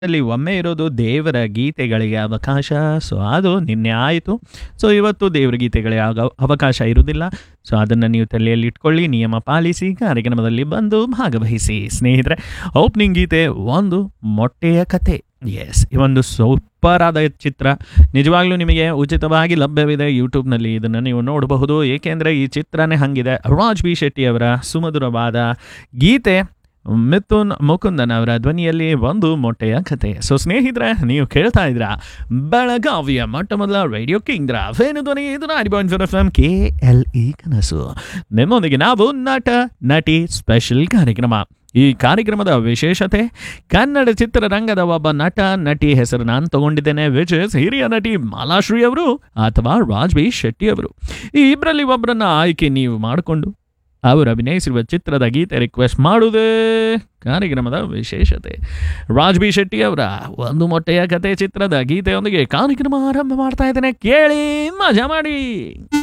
ಅಲ್ಲಿ ಒಮ್ಮೆ ಇರೋದು ದೇವರ ಗೀತೆಗಳಿಗೆ ಅವಕಾಶ ಸೊ ಅದು ನಿನ್ನೆ ಆಯಿತು ಸೊ ಇವತ್ತು ದೇವರ ಗೀತೆಗಳಿಗೆ ಆಗ ಅವಕಾಶ ಇರುವುದಿಲ್ಲ ಸೊ ಅದನ್ನು ನೀವು ತಲೆಯಲ್ಲಿ ಇಟ್ಕೊಳ್ಳಿ ನಿಯಮ ಪಾಲಿಸಿ ಕಾರ್ಯಕ್ರಮದಲ್ಲಿ ಬಂದು ಭಾಗವಹಿಸಿ ಸ್ನೇಹಿತರೆ ಓಪನಿಂಗ್ ಗೀತೆ ಒಂದು ಮೊಟ್ಟೆಯ ಕತೆ ಎಸ್ ಈ ಒಂದು ಸೂಪರ್ ಆದ ಚಿತ್ರ ನಿಜವಾಗ್ಲೂ ನಿಮಗೆ ಉಚಿತವಾಗಿ ಲಭ್ಯವಿದೆ ಯೂಟ್ಯೂಬ್ನಲ್ಲಿ ಇದನ್ನು ನೀವು ನೋಡಬಹುದು ಏಕೆಂದರೆ ಈ ಚಿತ್ರನೇ ಹಂಗಿದೆ ರಾಜ್ ಬಿ ಶೆಟ್ಟಿ ಅವರ ಸುಮಧುರವಾದ ಗೀತೆ ಮಿಥುನ್ ಮುಕುಂದನ್ ಅವರ ಧ್ವನಿಯಲ್ಲಿ ಒಂದು ಮೊಟ್ಟೆಯ ಕತೆ ಸೊ ಸ್ನೇಹಿತರೆ ನೀವು ಕೇಳ್ತಾ ಇದ್ರ ಬೆಳಗಾವಿಯ ಮೊಟ್ಟ ಮೊದಲ ರೇಡಿಯೋ ಕಿಂಗ್ರ ವೇಣು ಧ್ವನಿ ಇದು ನಾಡಿ point four F M K L E ಕನಸು ನಿಮ್ಮೊಂದಿಗೆ ನಾವು ನಟ ನಟಿ ಸ್ಪೆಷಲ್ ಕಾರ್ಯಕ್ರಮ ಈ ಕಾರ್ಯಕ್ರಮದ ವಿಶೇಷತೆ ಕನ್ನಡ ಚಿತ್ರರಂಗದ ಒಬ್ಬ ನಟ ನಟಿ ಹೆಸರು ನಾನು ತಗೊಂಡಿದ್ದೇನೆ ವಿಚ್ ಇಸ್ ಹಿರಿಯ ನಟಿ ಮಾಲಾಶ್ರೀ ಅವರು ಅಥವಾ ರಾಜ್ ಬಿ ಶೆಟ್ಟಿ ಅವರು ಈ ಇಬ್ಬರಲ್ಲಿ ಒಬ್ಬರನ್ನ ಆಯ್ಕೆ ನೀವು ಮಾಡಿಕೊಂಡು ಅವರು ಅಭಿನಯಿಸಿರುವ ಚಿತ್ರದ ಗೀತೆ ರಿಕ್ವೆಸ್ಟ್ ಮಾಡುವುದೇ ಕಾರ್ಯಕ್ರಮದ ವಿಶೇಷತೆ ರಾಜ್ ಬಿ ಶೆಟ್ಟಿ ಅವರ ಒಂದು ಮೊಟ್ಟೆಯ ಕತೆ ಚಿತ್ರದ ಗೀತೆಯೊಂದಿಗೆ ಕಾರ್ಯಕ್ರಮ ಆರಂಭ ಮಾಡ್ತಾ ಇದ್ದೇನೆ ಕೇಳಿ ಮಜಾ ಮಾಡಿ